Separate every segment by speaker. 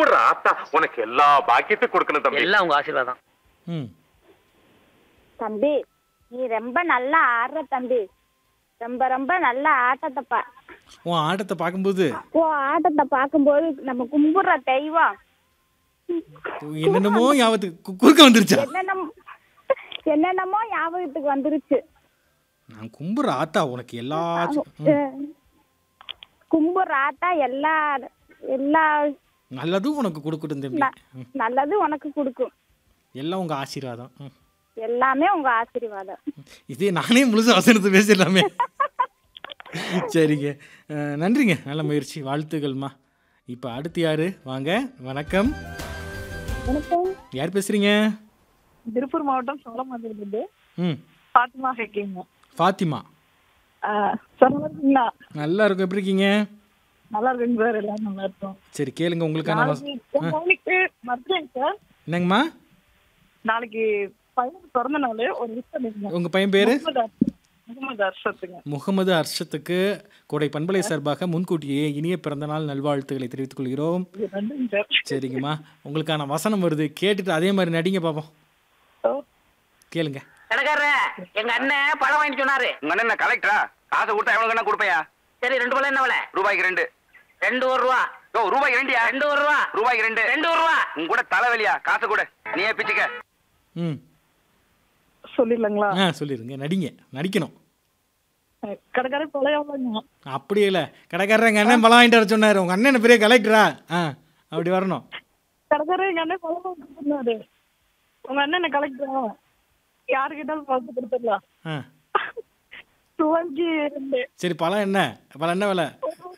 Speaker 1: கும்பிடுற ஆத்தா உனக்கு எல்லா பாக்கியத்தையும் கொடுக்கணும் தம்பி
Speaker 2: எல்லாம் உங்க ஆசீர்வாதம்
Speaker 3: ம்
Speaker 4: தம்பி நீ ரொம்ப நல்லா ஆடுற தம்பி ரொம்ப ரொம்ப நல்ல ஆட்டத்தை பா
Speaker 3: உன் ஆட்டத்தை பார்க்கும்போது
Speaker 4: ஓ ஆட்டத்தை பார்க்கும்போது நம்ம கும்பிடுற தெய்வம்
Speaker 3: என்னென்னமோ ஞாபகத்துக்கு கு- குறுக்க வந்துருச்சா
Speaker 4: என்னென்னமோ என்னென்னமோ ஞாபகத்துக்கு வந்துருச்சு
Speaker 3: நான் கும்புற ஆத்தா உனக்கு எல்லாத்தையும்
Speaker 4: அஹ், கும்பிடுற ஆட்டா எல்லா எல்லா
Speaker 3: நல்லதும் உனக்கு கொடுக்கட்டும் தம்பி
Speaker 4: ந-
Speaker 3: ம்.
Speaker 4: நல்லது உனக்கு கொடுக்கும்
Speaker 3: எல்லாம் உங்க ஆசீர்வாதம் ம்.
Speaker 4: எல்லாமே உங்க ஆசீர்வாதம்
Speaker 3: இதே நானே முழுசு வசனத்தை பேசிடலாமே சரிங்க அஹ், நன்றிங்க நல்ல முயற்சி வாழ்த்துக்கள்மா இப்போ அடுத்து யாரு வாங்க வணக்கம்
Speaker 4: வணக்கம்
Speaker 3: யார் பேசுறீங்க
Speaker 5: திருப்பூர் மாவட்டம் சோழமாதிரிலிருந்து
Speaker 3: ம்
Speaker 5: பாத்திமா ஹேக்கிங்க
Speaker 3: ஃபாத்திமா
Speaker 5: நல்லா இருக்கீங்களா
Speaker 3: நல்லா இருக்கும் எப்படி இருக்கீங்க
Speaker 5: நல்லா இருக்குங்க சார் எல்லாரும் நல்லா இருக்கும்
Speaker 3: சரி கேளுங்க உங்களுக்கான வச-
Speaker 5: நாளைக்கு என் பையனுக்கு பர்த்டேங்க சார்
Speaker 3: என்னங்கம்மா
Speaker 5: நாளைக்கு பையனுக்கு பிறந்த நாள் ஒரு விஷ் பண்ணிருந்தேன்
Speaker 3: உங்க பையன் பேரு
Speaker 5: முகமது அர்ஷத். முகமது அர்ஷத்துங்க
Speaker 3: முகமது அர்ஷத்துக்கு கோடை பண்பலை சார்பாக முன்கூட்டியே இனிய பிறந்தநாள் நல்வாழ்த்துக்களை தெரிவித்துக் கொள்கிறோம்
Speaker 5: இது நன்றிங்க சார்
Speaker 3: சரிங்கம்மா உங்களுக்கான வசனம் வருது கேட்டுட்டு அதே மாதிரி நடிங்க பார்ப்போம்
Speaker 5: ஓ,
Speaker 3: கேளுங்க
Speaker 2: கடைக்காரர எங்க அண்ணன் பழம் வாங்கிட்டு சொன்னாரு
Speaker 6: உங்க அண்ணன் கலெக்டரா காசை கொடுத்தா எவ்வளவு கண்ணா கொடுப்பையா
Speaker 2: சரி ரெண்டு பழம் என்ன விலை
Speaker 6: ரூபாய்க்கு ரெண்டு
Speaker 2: ரெண்டு ஒரு ரூபா
Speaker 6: ஓ ரூபாய்க்கு ரெண்டியா
Speaker 2: ரெண்டு ஒரு ரூபா
Speaker 6: ரூபாய்க்கு ரெண்டு
Speaker 2: ரெண்டு ஒரு ரூபா
Speaker 6: உங்க கூட தலைவலியா காசை கூட நீயே பிச்சுக்க
Speaker 3: ம்
Speaker 5: சொல்லிடலாங்களா
Speaker 3: ஆ சொல்லிடுங்க நடிங்க நடிக்கணும்
Speaker 5: கடைக்காரர் பழைய எவ்வளோங்க
Speaker 3: அப்படியே இல்லை கடைக்காரர் எங்கள் அண்ணன் பழம் வாங்கிட்டு வர சொன்னார் உங்கள் அண்ணன் என்ன பெரிய கலெக்டரா ஆ அப்படி வரணும்
Speaker 5: கடைக்காரர் எங்க அண்ணன் பழம் வாங்கிட்டு சொன்னாரு உங்க அண்ணன் என்ன கலெக்டரா யாரு கேட்டாலும் பார்த்து கொடுத்துடலாம்
Speaker 3: ஆ
Speaker 5: ரூபாய்க்கு ரெண்டு
Speaker 3: சரி பழம் என்ன பழம் என்ன விலை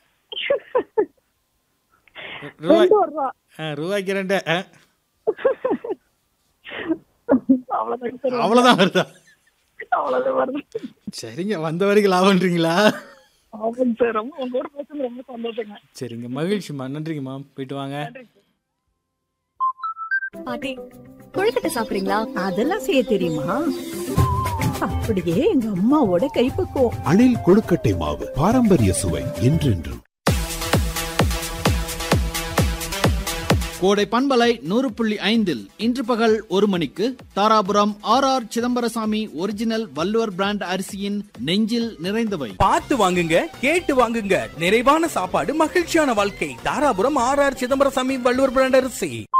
Speaker 3: ரூபாய்
Speaker 5: ரெண்டு ஒரு ரூபா
Speaker 3: ஆ ரூபாய்க்கு ரெண்டு ஆ
Speaker 5: அவ்வளோதாங்க சார்
Speaker 3: அவ்வளோதான் வருதா
Speaker 5: அவ்வளோதான் வருது
Speaker 3: சரிங்க வந்த வரைக்கும் லாபம்ன்றீங்களா
Speaker 5: ஆமாங்க சார் ரொம்ப உங்க கூட பேசுறது ரொம்ப சந்தோஷங்க
Speaker 3: சரிங்க மகிழ்ச்சிம்மா நன்றிங்கம்மா போயிட்டு வாங்க
Speaker 7: பாட்டி கொழுக்கட்டை சாப்பிடுறீங்களா
Speaker 8: அதெல்லாம் செய்ய தெரியுமா அப்படியே எங்க அம்மாவோட கைப்பக்குவம்
Speaker 9: அணில் கொழுக்கட்டை மாவு பாரம்பரிய சுவை என்றென்றும்
Speaker 10: கோடை பண்பலை நூறு புள்ளி ஐந்தில் இன்று பகல் ஒரு மணிக்கு Dharapuram R R Chidambarasamy original Valluvar brand அரிசியின் நெஞ்சில் நிறைந்தவை
Speaker 11: பார்த்து வாங்குங்க கேட்டு வாங்குங்க நிறைவான சாப்பாடு மகிழ்ச்சியான வாழ்க்கை Dharapuram R R Chidambarasamy Valluvar brand அரிசி